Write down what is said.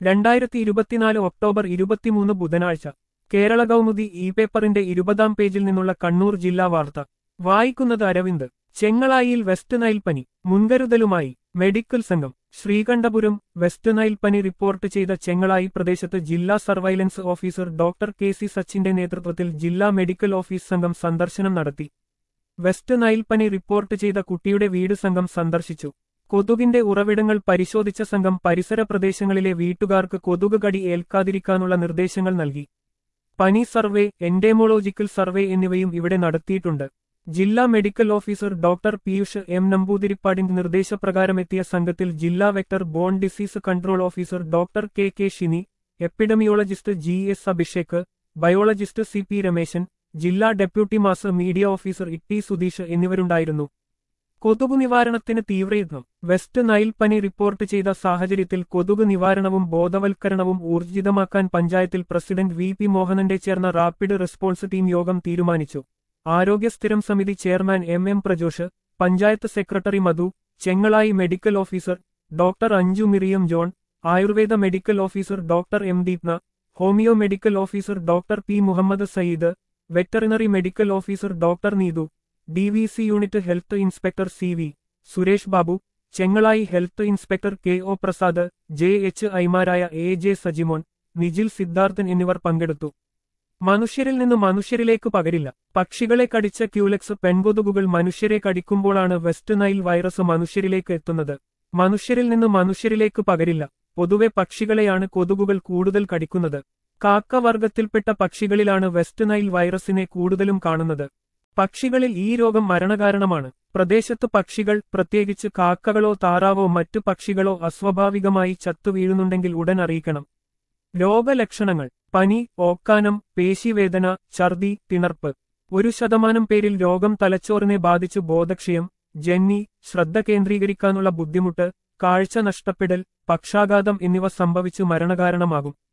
രണ്ടായിരത്തി ഇരുപത്തിനാല് ഒക്ടോബർ ഇരുപത്തിമൂന്ന് ബുധനാഴ്ച കേരള കൗമുദി ഇ പേപ്പറിന്റെ ഇരുപതാം പേജിൽ നിന്നുള്ള കണ്ണൂർ ജില്ലാ വാർത്ത വായിക്കുന്നത് അരവിന്ദ് ചെങ്ങളായിയിൽ വെസ്റ്റ് നൈൽ പനി മുൻകരുതലുമായി മെഡിക്കൽ സംഘം ശ്രീകണ്ഠപുരം വെസ്റ്റ് നൈൽ പനി റിപ്പോർട്ട് ചെയ്ത ചെങ്ങളായി പ്രദേശത്ത് ജില്ലാ surveillance officer doctor K C സച്ചിന്റെ നേതൃത്വത്തിൽ ജില്ലാ മെഡിക്കൽ ഓഫീസ് സംഘം സന്ദർശനം നടത്തി വെസ്റ്റ് നൈൽ പനി റിപ്പോർട്ട് ചെയ്ത കുട്ടിയുടെ വീട് സംഘം സന്ദർശിച്ചു കൊതുകിന്റെ ഉറവിടങ്ങൾ പരിശോധിച്ച സംഘം പരിസര പ്രദേശങ്ങളിലെ വീട്ടുകാർക്ക് കൊതുക് കടി ഏൽക്കാതിരിക്കാനുള്ള നിർദ്ദേശങ്ങൾ നൽകി പനി സർവേ എൻഡേമോളോജിക്കൽ സർവേ എന്നിവയും ഇവിടെ നടത്തിയിട്ടുണ്ട് ജില്ലാ medical officer doctor Piyush M നമ്പൂതിരിപ്പാടിന്റെ നിർദ്ദേശപ്രകാരമെത്തിയ സംഘത്തിൽ ജില്ലാ vector borne disease control officer doctor K K Shini epidemiologist G S Abhishek biologist C P Rameshan ജില്ലാ deputy master media officer Itty Sudheesh എന്നിവരുണ്ടായിരുന്നു കൊതുകു നിവാരണത്തിന് തീവ്രയത്നം വെസ്റ്റ് നൈൽ പനി റിപ്പോർട്ട് ചെയ്ത സാഹചര്യത്തിൽ കൊതുക് നിവാരണവും ബോധവൽക്കരണവും ഊർജിതമാക്കാൻ പഞ്ചായത്തിൽ പ്രസിഡന്റ് വി പി മോഹനന്റെ ചേർന്ന റാപ്പിഡ് റെസ്പോൺസ് ടീം യോഗം തീരുമാനിച്ചു ആരോഗ്യ സ്ഥിരം സമിതി chairman M M Prajosh panchayat secretary Madhu Chengalayi medical officer doctor Anju Miriam John Ayurveda medical officer doctor M Deepna homeo medical officer doctor P Muhammad Sayyid veterinary medical officer doctor Neethu D V C unit health inspector C V Suresh Babu Chengalayi health inspector K O Prasad J H ഐമാരായ A J Sajimon Nijil Siddharthan എന്നിവർ പങ്കെടുത്തു മനുഷ്യരിൽ നിന്ന് മനുഷ്യരിലേക്ക് പകരില്ല പക്ഷികളെ കടിച്ച Culex പെൺകൊതുകുകൾ മനുഷ്യരെ കടിക്കുമ്പോഴാണ് west Nile virus മനുഷ്യരിലേക്ക് എത്തുന്നത് മനുഷ്യരിൽ നിന്ന് മനുഷ്യരിലേക്ക് പകരില്ല പൊതുവെ പക്ഷികളെയാണ് കൊതുകുകൾ കൂടുതൽ കടിക്കുന്നത് കാക്ക വർഗത്തിൽപ്പെട്ട പക്ഷികളിലാണ് വെസ്റ്റ് നൈൽ വൈറസിനെ കൂടുതലും കാണുന്നത് പക്ഷികളിൽ ഈ രോഗം മരണകാരണമാണ് പ്രദേശത്ത് പക്ഷികൾ പ്രത്യേകിച്ച് കാക്കകളോ താറാവോ മറ്റു പക്ഷികളോ അസ്വാഭാവികമായി ചത്തുവീഴുന്നുണ്ടെങ്കിൽ ഉടൻ അറിയിക്കണം രോഗലക്ഷണങ്ങൾ പനി ഓക്കാനം പേശിവേദന ഛർദി തിണർപ്പ് ഒരു ശതമാനം പേരിൽ രോഗം തലച്ചോറിനെ ബാധിച്ചു ബോധക്ഷയം ജന്നി ശ്രദ്ധ കേന്ദ്രീകരിക്കാനുള്ള ബുദ്ധിമുട്ട് കാഴ്ച നഷ്ടപ്പെടൽ പക്ഷാഘാതം എന്നിവ സംഭവിച്ചു മരണകാരണമാകും